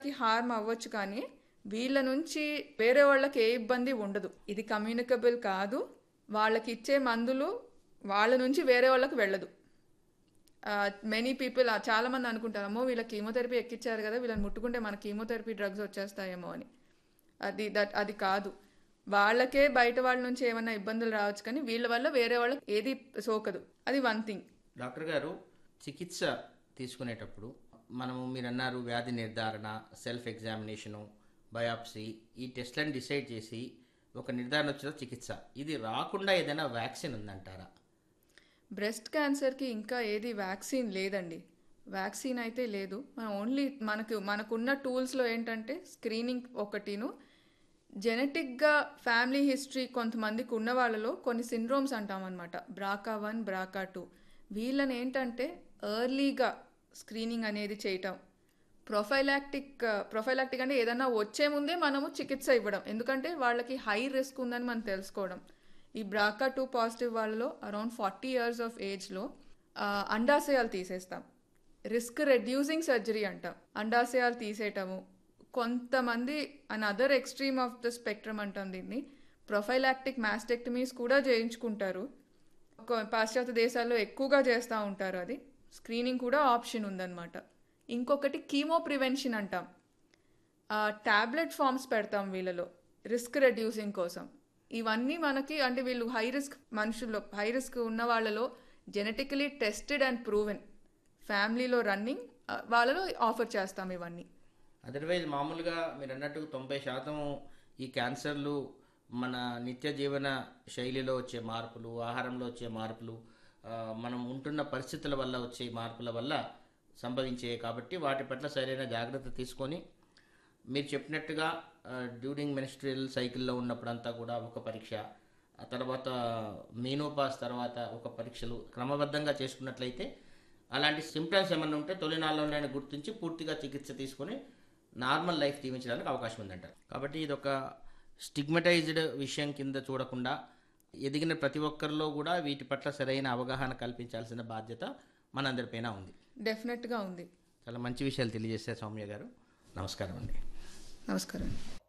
harm అవ్వచ్చు కానీ వీళ్ళ నుంచి వేరే వాళ్ళకి ఏ ఇబ్బంది ఉండదు ఇది కమ్యూనికబుల్ కాదు వాళ్ళకి ఇచ్చే మందులు వాళ్ళ నుంచి వేరే వాళ్ళకి వెళ్ళదు మెనీ పీపుల్ చాలా మంది అనుకుంటారు అమ్మో వీళ్ళ కీమోథెరపీ ఎక్కిచ్చారు కదా వీళ్ళని ముట్టుకుంటే మన కీమోథెరపీ డ్రగ్స్ వచ్చేస్తాయేమో అని అది దట్ అది కాదు వాళ్ళకే బయట వాళ్ళ నుంచి ఏమైనా ఇబ్బందులు రావచ్చు కానీ వీళ్ళ వల్ల వేరే వాళ్ళకి ఏది సోకదు అది వన్ థింగ్ డాక్టర్ గారు చికిత్స తీసుకునేటప్పుడు మనము మీరు అన్నారు వ్యాధి నిర్ధారణ సెల్ఫ్ ఎగ్జామినేషను బయాప్సీ ఈ టెస్ట్లను డిసైడ్ చేసి ఒక నిర్ధారణ వచ్చిన చికిత్స ఇది రాకుండా ఏదైనా వ్యాక్సిన్ ఉందంటారా బ్రెస్ట్ క్యాన్సర్కి ఇంకా ఏది వ్యాక్సిన్ లేదండి వ్యాక్సిన్ అయితే లేదు మనం ఓన్లీ మనకు మనకున్న టూల్స్లో ఏంటంటే స్క్రీనింగ్ ఒకటిను జెనెటిక్గా ఫ్యామిలీ హిస్టరీ కొంతమందికి ఉన్న వాళ్ళలో కొన్ని సిండ్రోమ్స్ అంటాం అనమాట బ్రాకా వన్ బ్రాకా టూ వీళ్ళని ఏంటంటే ఎర్లీగా స్క్రీనింగ్ అనేది చేయటం ప్రొఫైలాక్టిక్ ప్రొఫైలాక్టిక్ అంటే ఏదైనా వచ్చే ముందే మనము చికిత్స ఇవ్వడం ఎందుకంటే వాళ్ళకి హై రిస్క్ ఉందని మనం తెలుసుకోవడం ఈ బ్రాకా టూ పాజిటివ్ వాళ్ళలో అరౌండ్ ఫార్టీ ఇయర్స్ ఆఫ్ ఏజ్లో అండాశయాలు తీసేస్తాం రిస్క్ రెడ్యూసింగ్ సర్జరీ అంటాం అండాశయాలు తీసేయటము కొంతమంది on other extreme of the spectrum అంటాం దీన్ని ప్రొఫైలాక్టిక్ మాస్టెక్టమీస్ కూడా చేయించుకుంటారు కొ- పాశ్చాత్య దేశాల్లో ఎక్కువగా చేస్తూ ఉంటారు అది స్క్రీనింగ్ కూడా ఆప్షన్ ఉందన్నమాట ఇంకొకటి కీమో ప్రివెన్షన్ అంటాం టాబ్లెట్ ఫామ్స్ పెడతాం వీళ్ళలో రిస్క్ రెడ్యూసింగ్ కోసం ఇవన్నీ మనకి అంటే వీళ్ళు హై రిస్క్ మనుషుల్లో హై రిస్క్ ఉన్న వాళ్ళలో జెనెటికలీ టెస్టెడ్ అండ్ ప్రూవెన్ ఫ్యామిలీలో రన్నింగ్ వాళ్ళలో ఆఫర్ చేస్తాం ఇవన్నీ అదర్వైజ్ మామూలుగా మీరు అన్నట్టు తొంభై శాతం ఈ క్యాన్సర్లు మన నిత్య జీవన శైలిలో వచ్చే మార్పులు ఆహారంలో వచ్చే మార్పులు ఆ, మనం ఉంటున్న పరిస్థితుల వల్ల వచ్చే మార్పుల వల్ల సంభవించే కాబట్టి వాటి పట్ల సరైన జాగ్రత్త తీసుకొని మీరు చెప్పినట్టుగా డ్యూరింగ్ మెనిస్ట్రియల్ సైకిల్లో ఉన్నప్పుడంతా కూడా ఒక పరీక్ష ఆ తర్వాత మీనోపాస్ తర్వాత ఒక పరీక్షలు క్రమబద్ధంగా చేసుకున్నట్లయితే అలాంటి సిమ్టమ్స్ ఏమైనా ఉంటే తొలినాళ్ళలోనే గుర్తించి పూర్తిగా చికిత్స తీసుకొని నార్మల్ లైఫ్ జీవించడానికి అవకాశం ఉందంటారు కాబట్టి ఇది ఒక స్టిగ్మటైజ్డ్ విషయం కింద చూడకుండా ఎదిగిన ప్రతి ఒక్కరిలో కూడా వీటి పట్ల సరైన అవగాహన కల్పించాల్సిన బాధ్యత మనందరిపైన ఉంది డెఫినెట్గా ఉంది చాలా మంచి విషయాలు తెలియజేశారు సౌమ్య గారు నమస్కారం అండి నమస్కారం